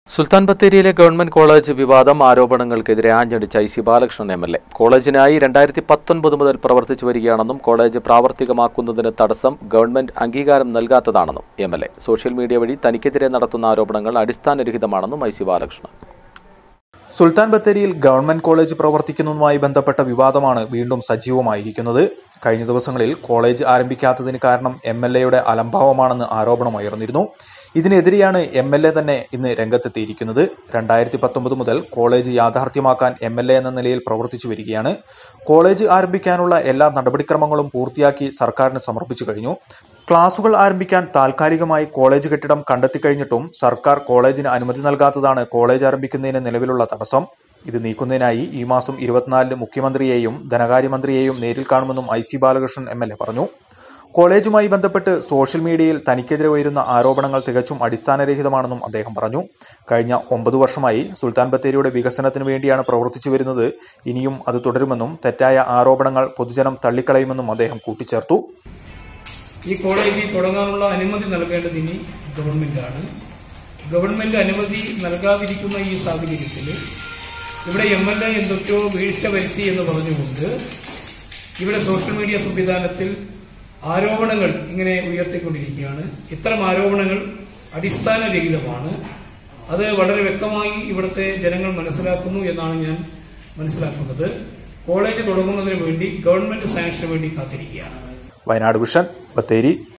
സുൽത്താൻ ബത്തേരിയിലെ government college വിവാദം ആരോപണങ്ങൾക്കെതിരെ ആഞ്ഞടിച്ച I C Balakrishnan M L A കോളേജിനായി രണ്ടായിരത്തി പത്തൊൻപത് മുതൽ പ്രവർത്തിച്ചു വരികയാണെന്നും കോളേജ് പ്രാവർത്തികമാക്കുന്നതിന് തടസ്സം ഗവൺമെന്റ് അംഗീകാരം നൽകാത്തതാണെന്നും M L A social media വഴി തനിക്കെതിരെ നടത്തുന്ന ആരോപണങ്ങൾ അടിസ്ഥാനരഹിതമാണെന്നും ഐ സി ബാലകൃഷ്ണൻ സുൽത്താൻ ബത്തേരിയിൽ ഗവൺമെന്റ് കോളേജ് പ്രവർത്തിക്കുന്നതുമായി ബന്ധപ്പെട്ട വിവാദമാണ് വീണ്ടും സജീവമായിരിക്കുന്നത് കഴിഞ്ഞ ദിവസങ്ങളിൽ കോളേജ് ആരംഭിക്കാത്തതിന് കാരണം എം എൽ എയുടെ അലംഭാവമാണെന്ന് ആരോപണമുയർന്നിരുന്നു ഇതിനെതിരെയാണ് എം എൽ എ തന്നെ ഇന്ന് രംഗത്തെത്തിയിരിക്കുന്നത് രണ്ടായിരത്തി പത്തൊമ്പത് മുതൽ കോളേജ് യാഥാർത്ഥ്യമാക്കാൻ എം എൽ എ എന്ന നിലയിൽ പ്രവർത്തിച്ചു വരികയാണ് കോളേജ് ആരംഭിക്കാനുള്ള എല്ലാ നടപടിക്രമങ്ങളും പൂർത്തിയാക്കി സർക്കാരിന് സമർപ്പിച്ചു കഴിഞ്ഞു ക്ലാസുകൾ ആരംഭിക്കാൻ താൽക്കാലികമായി കോളേജ് കെട്ടിടം കണ്ടെത്തിക്കഴിഞ്ഞിട്ടും സർക്കാർ കോളേജിന് അനുമതി നൽകാത്തതാണ് കോളേജ് ആരംഭിക്കുന്നതിന് നിലവിലുള്ള തടസ്സം ഇത് നീക്കുന്നതിനായി ഈ മാസം ഇരുപത്തിനാലിന് മുഖ്യമന്ത്രിയെയും ധനകാര്യമന്ത്രിയെയും നേരിൽ കാണുമെന്നും I C Balakrishnan M L A പറഞ്ഞു കോളേജുമായി ബന്ധപ്പെട്ട് സോഷ്യൽ മീഡിയയിൽ തനിക്കെതിരെ ഉയരുന്ന ആരോപണങ്ങൾ തികച്ചും അടിസ്ഥാനരഹിതമാണെന്നും അദ്ദേഹം പറഞ്ഞു കഴിഞ്ഞ ഒമ്പത് വർഷമായി സുൽത്താൻ ബത്തേരിയുടെ വികസനത്തിന് വേണ്ടിയാണ് പ്രവർത്തിച്ചു വരുന്നത് ഇനിയും അത് തുടരുമെന്നും തെറ്റായ ആരോപണങ്ങൾ പൊതുജനം തള്ളിക്കളയുമെന്നും അദ്ദേഹം കൂട്ടിച്ചേർത്തു ഈ കോളേജ് തുടങ്ങാനുള്ള അനുമതി നൽകേണ്ടത് ഇനി ഗവൺമെന്റാണ് ഗവൺമെന്റ് അനുമതി നൽകാതിരിക്കുന്ന ഈ സാഹചര്യത്തിൽ ഇവിടെ എം എൽ എ എന്തൊക്കെയോ വീഴ്ച വരുത്തി എന്ന് പറഞ്ഞുകൊണ്ട് ഇവിടെ സോഷ്യൽ മീഡിയ സംവിധാനത്തിൽ ആരോപണങ്ങൾ ഇങ്ങനെ ഉയർത്തിക്കൊണ്ടിരിക്കുകയാണ് ഇത്തരം ആരോപണങ്ങൾ അടിസ്ഥാനരഹിതമാണ് അത് വളരെ വ്യക്തമായി ഇവിടുത്തെ ജനങ്ങൾ മനസ്സിലാക്കുന്നു എന്നാണ് ഞാൻ മനസ്സിലാക്കുന്നത് കോളേജ് തുടങ്ങുന്നതിന് വേണ്ടി ഗവൺമെന്റ് സാങ്ഷന് വേണ്ടി കാത്തിരിക്കുകയാണ് വയനാട് വിഷൻ ബത്തേരി